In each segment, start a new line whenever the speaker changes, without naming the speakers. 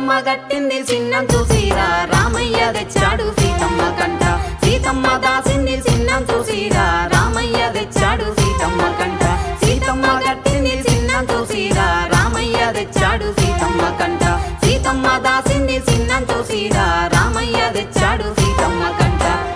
సీతమ్మ గట్టింది చిన్నం చూసిరా రామయ్య తెచ్చాడు సీతమ్మ కంట సీతమ్మ దాసింది చిన్నం చూసిరా రామయ్య తెచ్చాడు సీతమ్మ కంట సీతమ్మ గట్టింది చిన్నం చూసిరా రామయ్య తెచ్చాడు సీతమ్మ కంట సీతమ్మ దాసింది చిన్నం చూసిరా రామయ్య తెచ్చాడు సీతమ్మ కంట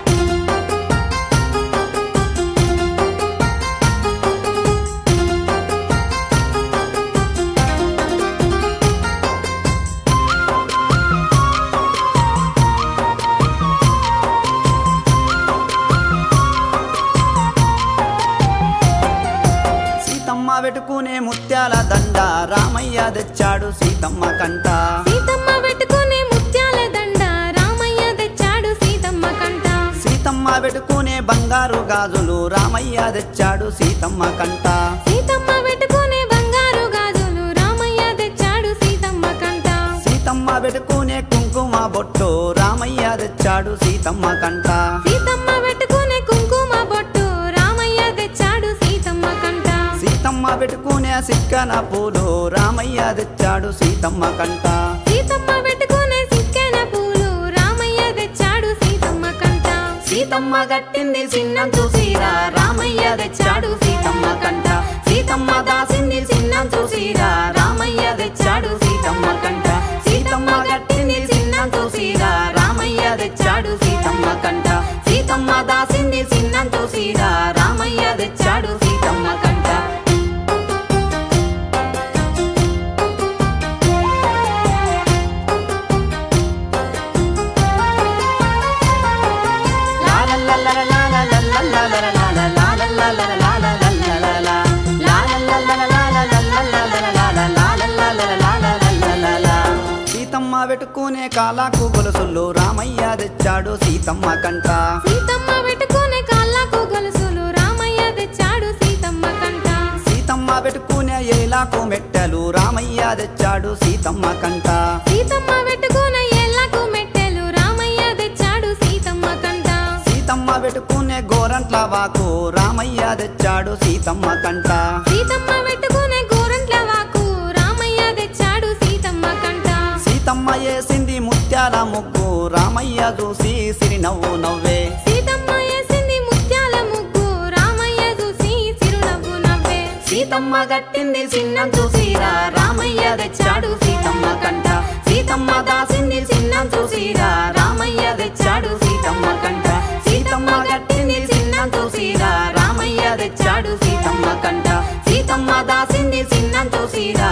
సీతమ్మ వెటుకునే ముత్యాల దండ రామయ్య తెచ్చాడు సీతమ్మ కంట
సీతమ్మ పెట్టుకునే ముత్యాల దండ రామయ్య తెచ్చాడు సీతమ్మ కంట
సీతమ్మ వెటుకునే బంగారు గాజులు రామయ్య తెచ్చాడు సీతమ్మ కంట
సీతమ్మ పెట్టుకునే బంగారు గాజులు రామయ్య తెచ్చాడు సీతమ్మ కంట
సీతమ్మ వెటుకునే కుంకుమ బొట్టు రామయ్య తెచ్చాడు సీతమ్మ కంట
సీతమ్మ పెట్టుకునే కుంకుమ బొట్టు రామయ్య తెచ్చాడు సీతమ్మ కంట
సీతమ్మ వెటుకునే సిక్కన పూలు రామయ్య తెచ్చాడు సీతమ్మ కంట
సీతమ్మ పెట్టుకునే సిక్కెన పూలు రామయ్య తెచ్చాడు సీతమ్మ కంట
సీతమ్మ గట్టింది చిన్నం చూసిరా రామయ్య తెచ్చాడు సీతమ్మ కంట సీతమ్మ దాసింది చిన్నం చూసిరా రామయ్య తెచ్చాడు సీతమ్మ కంట సీతమ్మ గట్టింది చిన్నం చూసిరా రామయ్య తెచ్చాడు సీతమ్మ కంట సీతమ్మ దాసింది చిన్నం చూసిరా రామయ్య తెచ్చాడు సీతమ్మ కంట
సీతమ్మ వెటుకునే కాలాకు గొలుసులు రామయ్య తెచ్చాడు సీతమ్మ కంట
సీతమ్మ పెట్టుకునే కాళ్ళకు గొలుసులు రామయ్య తెచ్చాడు సీతమ్మ కంట
సీతమ్మ వెటుకునే ఏలాకు మెట్టెలు రామయ్య తెచ్చాడు సీతమ్మ కంట
సీతమ్మ పెట్టుకునే ఏళ్ళకు మెట్టెలు రామయ్య తెచ్చాడు సీతమ్మ కంట
సీతమ్మ వెటుకునే గోరంట్ల వాకు రామయ్య తెచ్చాడు సీతమ్మ కంట
సీతమ్మ పెట్టుకునే గోరంట్ల వాకు రామయ్య తెచ్చాడు సీతమ్మ కంట
సీతమ్మ వేసింది ముత్యాల ముగ్గు రామయ్య చూసి సిరినవ్వు నవ్వే
సీతమ్మ వేసింది ముత్యాల ముగ్గు రామయ్య చూసి చిరునవ్వు నవ్వే
సీతమ్మ గట్టింది చిన్నం చూసిరా రామయ్య తెచ్చాడు సీతమ్మ కంట సీతమ్మ దాసింది చిన్నం చూసిరా రామయ్య తెచ్చాడు సీతమ్మ కంట సీతమ్మ గట్టింది చిన్నం చూసిరా రామయ్య తెచ్చాడు సీతమ్మ కంట సీతమ్మ దాసింది చిన్నం చూసిరా